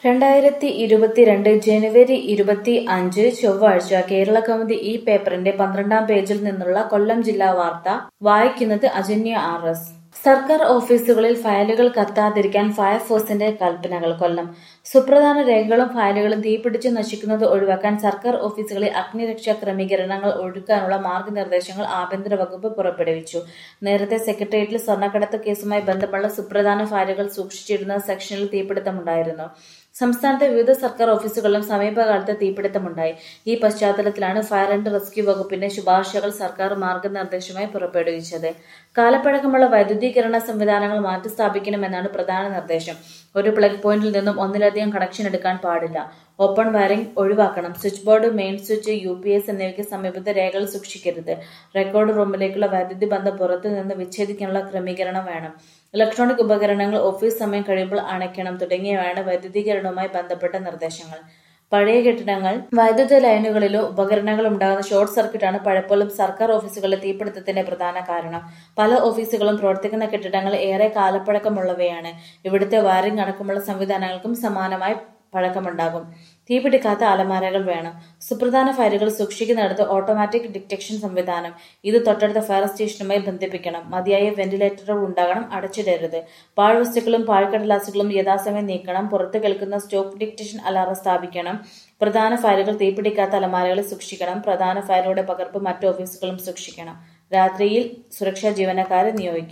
രണ്ടായിരത്തി ഇരുപത്തിരണ്ട് ജനുവരി ഇരുപത്തി അഞ്ച് ചൊവ്വാഴ്ച കേരള കൗമുദി ഈ പേപ്പറിന്റെ പന്ത്രണ്ടാം പേജിൽ നിന്നുള്ള കൊല്ലം ജില്ലാ വാർത്ത വായിക്കുന്നത് അജന്യ ആർ എസ് സർക്കാർ ഓഫീസുകളിൽ ഫയലുകൾ കത്താതിരിക്കാൻ ഫയർഫോഴ്സിന്റെ കൽപ്പനകൾ കൊല്ലം സുപ്രധാന രേഖകളും ഫയലുകളും തീപിടിച്ച് നശിക്കുന്നത് ഒഴിവാക്കാൻ സർക്കാർ ഓഫീസുകളിൽ അഗ്നിരക്ഷാ ക്രമീകരണങ്ങൾ ഒഴുക്കാനുള്ള മാർഗനിർദ്ദേശങ്ങൾ ആഭ്യന്തര വകുപ്പ് പുറപ്പെടുവിച്ചു നേരത്തെ സെക്രട്ടേറിയറ്റിൽ സ്വർണ്ണക്കടത്ത് കേസുമായി ബന്ധമുള്ള സുപ്രധാന ഫയലുകൾ സൂക്ഷിച്ചിരുന്ന സെക്ഷനിൽ തീപിടുത്തമുണ്ടായിരുന്നു സംസ്ഥാനത്തെ വിവിധ സർക്കാർ ഓഫീസുകളിലും സമീപകാലത്ത് തീപിടുത്തമുണ്ടായി ഈ പശ്ചാത്തലത്തിലാണ് ഫയർ ആൻഡ് റെസ്ക്യൂ വകുപ്പിന്റെ ശുപാർശകൾ സർക്കാർ മാർഗനിർദ്ദേശമായി പുറപ്പെടുവിച്ചത് കാലപ്പഴക്കമുള്ള വൈദ്യുതീകരണ സംവിധാനങ്ങൾ മാറ്റിസ്ഥാപിക്കണമെന്നാണ് പ്രധാന നിർദ്ദേശം ഒരു പ്ലഗ് പോയിന്റിൽ നിന്നും ഒന്നിലധികം കണക്ഷൻ എടുക്കാൻ പാടില്ല ഓപ്പൺ വയറിംഗ് ഒഴിവാക്കണം switch board main switch U P S എന്നിവയ്ക്ക് സമീപത്ത് രേഖകൾ സൂക്ഷിക്കരുത് റെക്കോർഡ് റൂമിലേക്കുള്ള വൈദ്യുതി ബന്ധം പുറത്തു നിന്ന് വിച്ഛേദിക്കാനുള്ള ക്രമീകരണം വേണം ഇലക്ട്രോണിക് ഉപകരണങ്ങൾ ഓഫീസ് സമയം കഴിയുമ്പോൾ അണയ്ക്കണം തുടങ്ങിയവയാണ് വൈദ്യുതീകരണവുമായി ബന്ധപ്പെട്ട നിർദ്ദേശങ്ങൾ പഴയ കെട്ടിടങ്ങൾ വൈദ്യുത ലൈനുകളിലോ ഉപകരണങ്ങൾ ഉണ്ടാകുന്ന ഷോർട്ട് സർക്യൂട്ടാണ് പലപ്പോഴും സർക്കാർ ഓഫീസുകളിലെ തീപിടുത്തത്തിന്റെ പ്രധാന കാരണം പല ഓഫീസുകളും പ്രവർത്തിക്കുന്ന കെട്ടിടങ്ങൾ ഏറെ കാലപ്പഴക്കമുള്ളവയാണ് ഇവിടുത്തെ വയറിംഗ് അടക്കമുള്ള സംവിധാനങ്ങൾക്കും സമാനമായി പഴക്കമുണ്ടാകും തീപിടിക്കാത്ത അലമാരകൾ വേണം സുപ്രധാന ഫയലുകൾ സൂക്ഷിക്കുന്നിടത്ത് ഓട്ടോമാറ്റിക് ഡിറ്റക്ഷൻ സംവിധാനം ഇത് തൊട്ടടുത്ത ഫയർ സ്റ്റേഷനുമായി ബന്ധിപ്പിക്കണം മതിയായ വെന്റിലേറ്ററുകൾ ഉണ്ടാകണം അടച്ചിടരുത് പാഴ്വസ്തുക്കളും പാഴ്ക്കടലാസുകളും യഥാസമയം നീക്കണം പുറത്തു കേൾക്കുന്ന സ്റ്റോക്ക് ഡിറ്റക്ഷൻ അലാറം സ്ഥാപിക്കണം പ്രധാന ഫയലുകൾ തീപിടിക്കാത്ത അലമാരകളിൽ സൂക്ഷിക്കണം പ്രധാന ഫയലുകളുടെ പകർപ്പ് മറ്റു ഓഫീസുകളും സൂക്ഷിക്കണം രാത്രിയിൽ സുരക്ഷാ ജീവനക്കാരെ നിയോഗിക്കും